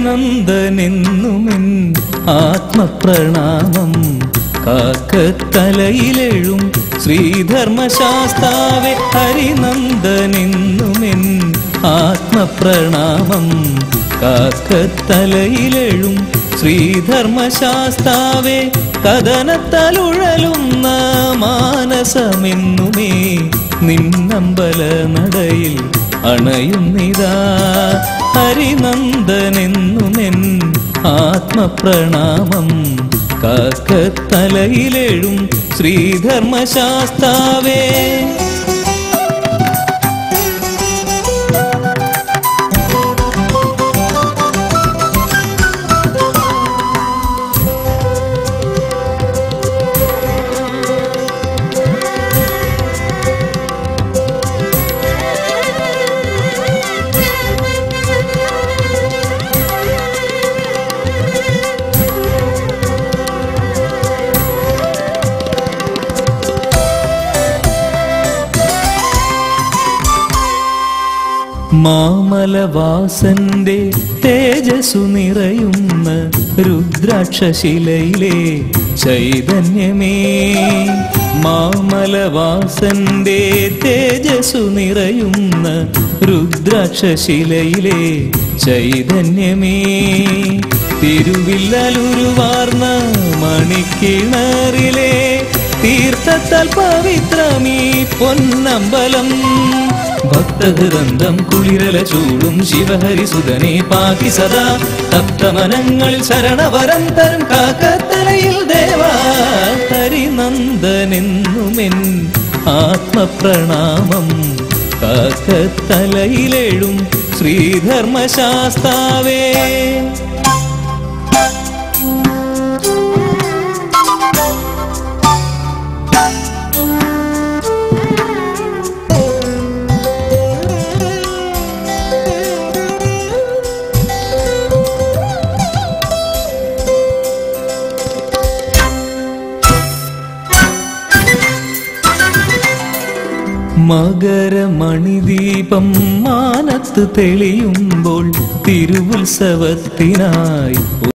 ഹരിനന്ദനെന്നുമെൻ ആത്മപ്രണാമം കാക്കത്തലയിലെഴും ശ്രീധർമ്മശാസ്താവെ ഹരിനന്ദനെന്നുമെൻ ആത്മപ്രണാമം കാക്കത്തലയിലെഴും ശ്രീധർമ്മശാസ്താവെ കഥനത്തലുഴലുന്ന മാനസമെന്നുമേ നിന്നമ്പല നടയിൽ അണയുന്നിതാ ഹരിനന്ദനെന്നുമെൻ ആത്മപ്രണാമം കാക്കത്തലയിലെഴും ശ്രീധർമ്മശാസ്താവേ മാമലവാസന്റെ തേജസ്സു നിറയുന്ന രുദ്രാക്ഷശിലയിലെ ചൈതന്യമേ മാമലവാസന്റെ തേജസ്സു നിറയുന്ന രുദ്രാക്ഷശിലയിലെ ചൈതന്യമേ തിരുവില്ലലുരുവാർന്ന മണിക്കിണറിലെ തീർത്ഥത്താൽ പവിത്രമീ പൊന്നമ്പലം ഭക്തഹൃദന്തം കുളിരല ചൂടും ശിവഹരിസുതനെ പാകി സദാ തപ്തമനങ്ങളിൽ ശരണവരം തരും കാക്കത്തലയിൽ ദേവാ ഹരിനന്ദനെന്നുമെൻ ആത്മപ്രണാമം കാക്കത്തലയിലെഴും ശ്രീധർമ്മശാസ്താവേ മകരമണിദീപം മാനത്ത് തെളിയുമ്പോൾ തിരുവുത്സവത്തിനായി